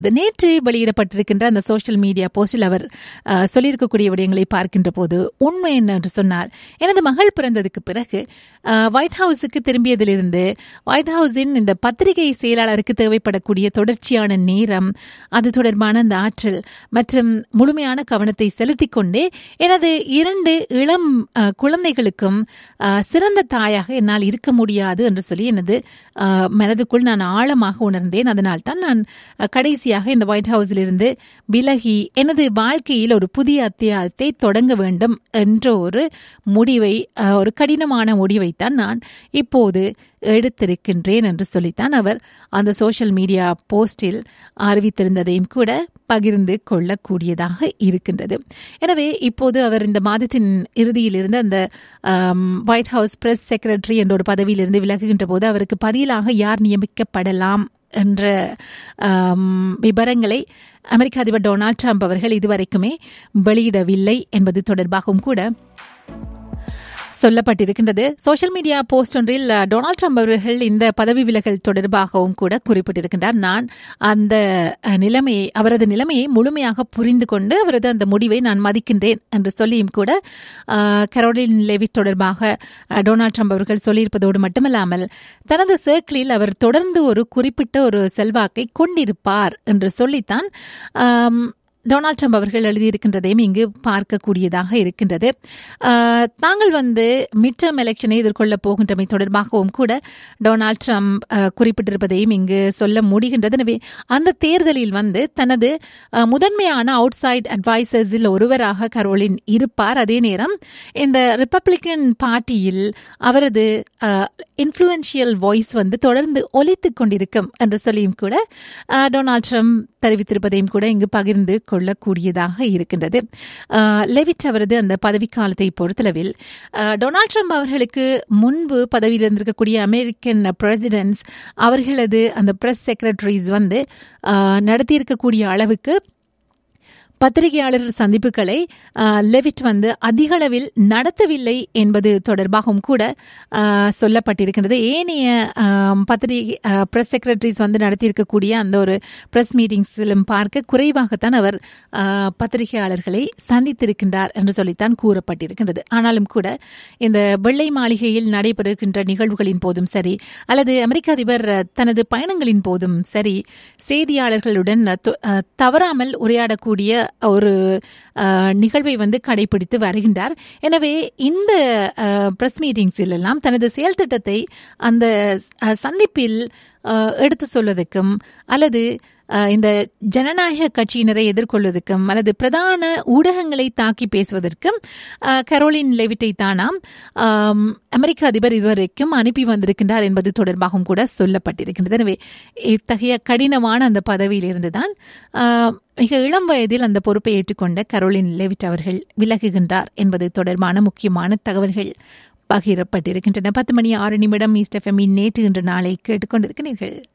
இது நேற்று வெளியிடப்பட்டிருக்கின்ற அந்த சோஷியல் மீடியா போஸ்டில் அவர் அஹ், சொல்லியிருக்கக்கூடிய விடயங்களை பார்க்கின்ற போது உண்மை என்ன என்று சொன்னால் எனது மகள் பிறந்ததுக்கு பிறகு அஹ், ஒயிட் ஹவுஸுக்கு திரும்பியதிலிருந்து ஒயிட் ஹவுஸின் இந்த பத்திரிகை செயலாளருக்கு தேவைப்படக்கூடிய தொடர்ச்சியான நேரம் அது தொடர்பான அந்த ஆற்றல் மற்றும் முழுமையான கவனத்தை செலுத்திக் கொண்டே எனது இரண்டு இளம் அஹ், குழந்தைகளுக்கும் அஹ், சிறந்த தாயாக என்னால் இருக்க முடியாது என்று சொல்லி எனது அஹ், மனதுக்குள் நான் ஆழமாக உணர்ந்தேன் அதனால் தான் நான் அஹ், கடைசியாக இந்த ஒயிட் ஹவுஸிலிருந்து விலகி எனது வாழ்க்கையில் ஒரு புதிய அத்தியாயத்தை தொடங்க வேண்டும் என்ற ஒரு முடிவை அஹ், ஒரு கடினமான முடிவைத்தான் நான் இப்போது எடுத்திருக்கின்றேன் என்று சொல்லித்தான் அவர் அந்த சோஷியல் மீடியா போஸ்டில் அறிவித்திருந்ததையும் கூட பகிர்ந்து கொள்ளக்கூடியதாக இருக்கின்றது எனவே இப்போது அவர் இந்த மாதத்தின் இறுதியில் இருந்து அந்த ஆம், ஒயிட் ஹவுஸ் பிரஸ் செக்ரட்டரி என்ற ஒரு பதவியிலிருந்து விலகுகின்ற போது அவருக்கு பதிலாக யார் நியமிக்கப்படலாம் என்ற ஆம், விவரங்களை அமெரிக்க அதிபர் டொனால்ட் ட்ரம்ப் அவர்கள் இதுவரைக்குமே வெளியிடவில்லை என்பது தொடர்பாகவும் கூட சொல்லப்பட்டிருக்கின்றது சோஷியல் மீடியா போஸ்ட் ஒன்றில் அஹ், டொனால்ட் ட்ரம்ப் அவர்கள் இந்த பதவி விலகல் தொடர்பாகவும் கூட குறிப்பிட்டிருக்கின்றார் நான் அந்த அஹ், நிலைமையை அவரது நிலைமையை முழுமையாக புரிந்து கொண்டு அவரது அந்த முடிவை நான் மதிக்கின்றேன் என்று சொல்லியும் கூட அஹ், கரோலின் லெவிட் தொடர்பாக அஹ், டொனால்ட் ட்ரம்ப் அவர்கள் சொல்லியிருப்பதோடு மட்டுமல்லாமல் தனது சர்க்கிளில் அவர் தொடர்ந்து ஒரு குறிப்பிட்ட ஒரு செல்வாக்கை கொண்டிருப்பார் என்று சொல்லித்தான் ஆம், டொனால்ட் ட்ரம்ப் அவர்கள் எழுதியிருக்கின்றதையும் இங்கு பார்க்கக்கூடியதாக இருக்கின்றது ஆஹ், தாங்கள் வந்து மிட் டேர்ம் எலெக்ஷனை எதிர்கொள்ளப் போகின்றமை தொடர்பாகவும் கூட டொனால்ட் ட்ரம்ப் ஆஹ், குறிப்பிட்டிருப்பதையும் இங்கு சொல்ல முடிகின்றது எனவே அந்த தேர்தலில் வந்து தனது ஆஹ், முதன்மையான அவுட் சைட் அட்வைசர்ஸில் ஒருவராக கரோலின் இருப்பார் அதே நேரம் இந்த ரிப்பப்ளிக்கன் பார்ட்டியில் அவரது இன்ஃப்ளூயன்ஷியல் வாய்ஸ் வந்து தொடர்ந்து ஒலித்துக் கொண்டிருக்கும் என்று சொல்லியும் கூட ஆஹ், டொனால்ட் ட்ரம்ப் தெரிவித்திருப்பதையும் கூட இங்கு பகிர்ந்து கொள்ளக்கூடியதாக இருக்கின்றது ஆஹ், லெவிட் அவரது அந்த பதவிக்காலத்தை பொறுத்தளவில் ஆஹ், டொனால்ட் ட்ரம்ப் அவர்களுக்கு முன்பு பதவியில் இருந்திருக்கக்கூடிய அமெரிக்கன் பிரசிடென்ட்ஸ் அவர்களது அந்த பிரஸ் செக்ரட்டரிஸ் வந்து ஆஹ், நடத்தியிருக்கக்கூடிய அளவுக்கு பத்திரிகையாளர் சந்திப்புகளை ஆஹ், லெவிட் வந்து அதிக அளவில் நடத்தவில்லை என்பது தொடர்பாகவும் கூட ஆஹ், சொல்லப்பட்டிருக்கின்றது ஏனைய ஆம், பத்திரிகை பிரஸ் செக்ரட்டரிஸ் வந்து நடத்தியிருக்கக்கூடிய அந்த ஒரு பிரஸ் மீட்டிங்ஸிலும் பார்க்க குறைவாகத்தான் அவர் ஆஹ், பத்திரிகையாளர்களை சந்தித்திருக்கின்றார் என்று சொல்லித்தான் கூறப்பட்டிருக்கின்றது ஆனாலும் கூட இந்த வெள்ளை மாளிகையில் நடைபெறுகின்ற நிகழ்வுகளின் போதும் சரி அல்லது அமெரிக்க அதிபர் அஹ், தனது பயணங்களின் போதும் சரி செய்தியாளர்களுடன் அஹ், து- அஹ், தவறாமல் உரையாடக்கூடிய ஒரு அஹ், நிகழ்வை வந்து கடைபிடித்து வருகின்றார் எனவே இந்த பிரஸ் மீட்டிங்ஸில் எல்லாம் தனது செயல் திட்டத்தை அந்த அஹ், சந்திப்பில் அஹ், எடுத்து சொல்வதற்கும் அல்லது அஹ், இந்த ஜனநாயக கட்சியினரை எதிர்கொள்வதற்கும் அல்லது பிரதான ஊடகங்களை தாக்கி பேசுவதற்கும் அஹ், கரோலின் லெவிட்டை தானாம் ஆம், அமெரிக்க அதிபர் இதுவரைக்கும் அனுப்பி வந்திருக்கின்றார் என்பது தொடர்பாகவும் கூட சொல்லப்பட்டிருக்கின்றது எனவே இத்தகைய கடினமான அந்த பதவியில் இருந்துதான் ஆஹ், மிக இளம் வயதில் அந்த பொறுப்பை ஏற்றுக்கொண்ட கரோலின் லெவிட் அவர்கள் விலகுகின்றார் என்பது தொடர்பான முக்கியமான தகவல்கள் பகிரப்பட்டிருக்கின்றன பத்து மணி ஆறு நிமிடம் ஈஸ்ட் எஃப்எம்மின் நேற்று இன்று நாளை கேட்டுக்கொண்டிருக்கிறீர்கள்